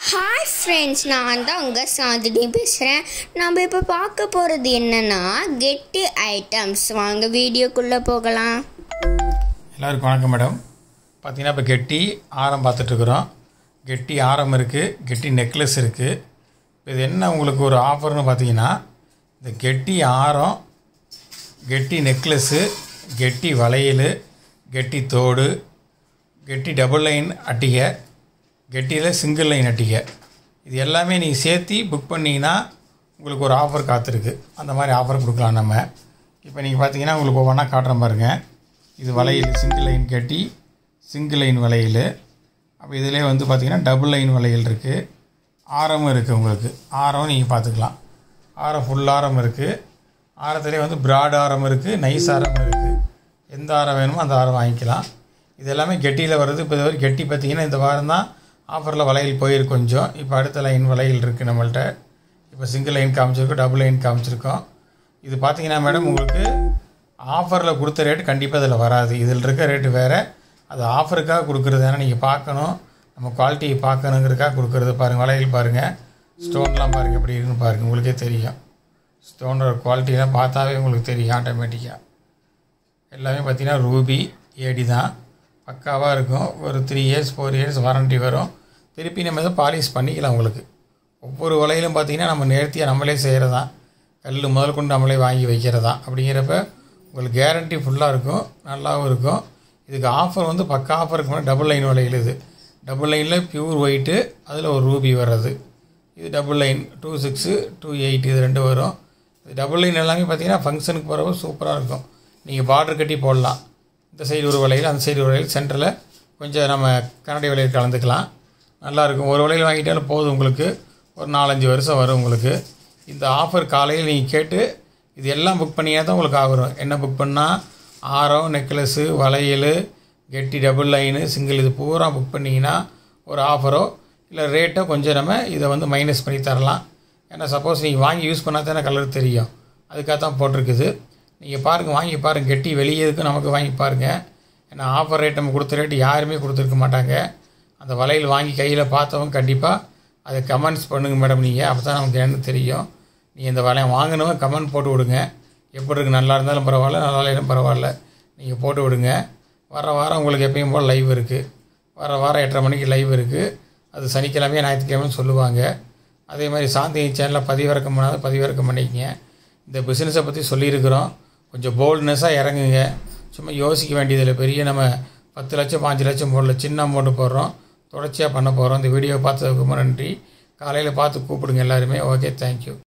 hi friends நான் தான் உங்கள் சாந்தினி பேசுகிறேன் நம்ம இப்போ பார்க்க போகிறது என்னென்னா கெட்டி ஐட்டம்ஸ் வாங்க வீடியோக்குள்ளே போகலாம் எல்லாருக்கும் வணக்கம் மேடம் பார்த்தீங்கன்னா இப்போ கெட்டி ஆரம் பார்த்துட்ருக்குறோம் கெட்டி ஆரம் இருக்குது கெட்டி நெக்லஸ் இருக்குது இது என்ன உங்களுக்கு ஒரு ஆஃபர்னு பார்த்தீங்கன்னா இந்த கெட்டி ஆரம் கெட்டி நெக்லஸ்ஸு கெட்டி வளையல் கெட்டி தோடு கெட்டி டபுள் லைன் அட்டிகை கெட்டியில் சிங்கிள் லைன் அட்டிகை இது எல்லாமே நீங்கள் சேர்த்து புக் பண்ணிங்கன்னா உங்களுக்கு ஒரு ஆஃபர் காத்திருக்கு அந்த மாதிரி ஆஃபர் கொடுக்கலாம் நம்ம இப்போ நீங்கள் பார்த்தீங்கன்னா உங்களுக்கு ஒவ்வொன்றா காட்டுறேன் பாருங்கள் இது வளையல் சிங்கிள் லைன் கட்டி சிங்கிள் லைன் வளையல் அப்போ இதிலே வந்து பார்த்தீங்கன்னா டபுள் லைன் வளையல் இருக்குது ஆரமும் இருக்குது உங்களுக்கு ஆரம் நீங்கள் பார்த்துக்கலாம் ஆரம் ஃபுல் ஆரம் இருக்குது ஆரத்துலேயே வந்து பிராட் ஆரம் இருக்குது நைஸ் ஆரம் இருக்குது எந்த ஆரம் வேணுமோ அந்த ஆரம் வாங்கிக்கலாம் இது எல்லாமே கெட்டியில் வருது இப்போ இது கெட்டி பார்த்தீங்கன்னா இந்த வாரம் தான் ஆஃபரில் வளையல் போயிருக்கு கொஞ்சம் இப்போ அடுத்த லைன் வளையல் இருக்குது நம்மள்ட்ட இப்போ சிங்கிள் லைன் காமிச்சிருக்கோம் டபுள் லைன் காமிச்சிருக்கோம் இது பார்த்தீங்கன்னா மேடம் உங்களுக்கு ஆஃபரில் கொடுத்த ரேட் கண்டிப்பாக இதில் வராது இதில் இருக்க ரேட்டு வேறு அது ஆஃபருக்காக கொடுக்குறது ஏன்னா நீங்கள் பார்க்கணும் நம்ம குவாலிட்டியை பார்க்கணுங்கிறதுக்காக கொடுக்குறது பாருங்கள் வளையல் பாருங்கள் ஸ்டோன்லாம் பாருங்கள் எப்படி இருக்குன்னு பாருங்கள் உங்களுக்கே தெரியும் ஸ்டோனோட குவாலிட்டிலாம் பார்த்தாவே உங்களுக்கு தெரியும் ஆட்டோமேட்டிக்காக எல்லாமே பார்த்தீங்கன்னா ரூபி ஏடி தான் பக்காவாக இருக்கும் ஒரு three years four years warranty வரும் திருப்பி நம்ம இதை பாலிஷ் பண்ணிக்கலாம் உங்களுக்கு ஒவ்வொரு வலையிலும் பார்த்தீங்கன்னா நம்ம நேர்த்தியாக நம்மளே செய்கிறதா கல் முதல் கொண்டு நம்மளே வாங்கி வைக்கிறதா அப்படிங்கிறப்ப உங்களுக்கு கேரண்டி ஃபுல்லாக இருக்கும் நல்லாவும் இருக்கும் இதுக்கு ஆஃபர் வந்து பக்கா ஆஃபர் இருக்கும் டபுள் லைன் வலையில் இது டபுள் லைனில் பியூர் ஒயிட்டு அதில் ஒரு ரூபி வர்றது இது double line two six two eight இது ரெண்டு வரும் இது டபுள் லைன் எல்லாமே பார்த்தீங்கன்னா ஃபங்க்ஷனுக்கு போகிறப்ப சூப்பராக இருக்கும் நீங்கள் பார்டர் கட்டி போடலாம் இந்த சைடு ஒரு வலையில் அந்த சைடு ஒரு வலையில் சென்டரில் கொஞ்சம் நம்ம கண்ணாடி வலையில் கலந்துக்கலாம் நல்லாயிருக்கும் ஒரு வலையில் வாங்கிட்டாலும் போதும் உங்களுக்கு ஒரு நாலஞ்சு வருஷம் வரும் உங்களுக்கு இந்த ஆஃபர் காலையில் நீங்கள் கேட்டு இது எல்லாம் புக் பண்ணியா தான் உங்களுக்கு ஆகும் என்ன புக் பண்ணால் ஆரம் நெக்லஸ்ஸு வளையல் கெட்டி டபுள் லைனு சிங்கிள் இது பூரா புக் பண்ணிங்கன்னா ஒரு ஆஃபரோ இல்லை ரேட்டோ கொஞ்சம் நம்ம இதை வந்து மைனஸ் பண்ணி தரலாம் ஏன்னா சப்போஸ் நீங்கள் வாங்கி யூஸ் பண்ணால் தானே கலர் தெரியும் அதுக்காக தான் போட்டிருக்குது நீங்கள் பாருங்கள் வாங்கி பாருங்கள் கெட்டி வெளியே இருக்கு நமக்கு வாங்கி பாருங்கள் ஏன்னா ஆஃபர் ரேட் நம்ம கொடுத்த ரேட் யாருமே கொடுத்துருக்க மாட்டாங்க அந்த வலையில் வாங்கி கையில் பார்த்தவங்க கண்டிப்பாக அதை கமெண்ட்ஸ் பண்ணுங்கள் மேடம் நீங்கள் அப்போ தான் நமக்கு என்ன தெரியும் நீங்கள் இந்த வலையை வாங்கினவங்க கமெண்ட் போட்டு விடுங்க எப்படி இருக்குது நல்லா இருந்தாலும் பரவாயில்ல நல்லா இல்லைனாலும் பரவாயில்ல நீங்கள் போட்டு விடுங்க வர வாரம் உங்களுக்கு எப்பயும் போல் லைவ் இருக்குது வர வாரம் எட்டரை மணிக்கு லைவ் இருக்குது அது சனிக்கிழமையும் ஞாயிற்றுக்கிழமையும் சொல்லுவாங்க அதே மாதிரி சாந்தி சேனலில் பதிவிறக்கம் பண்ணாத பதிவிறக்கம் பண்ணிக்கங்க இந்த பிஸ்னஸை பற்றி சொல்லியிருக்கிறோம் கொஞ்சம் போல்ட்னஸாக இறங்குங்க சும்மா யோசிக்க வேண்டியதில்லை பெரிய நம்ம பத்து லட்சம் பாஞ்சு லட்சம் போடல சின்ன அமௌண்ட்டு போடுறோம் தொடர்ச்சியாக பண்ண போகிறோம் இந்த வீடியோ பார்த்ததுக்கு ரொம்ப நன்றி காலையில் பார்த்து கூப்பிடுங்க எல்லாருமே ஓகே தேங்க்யூ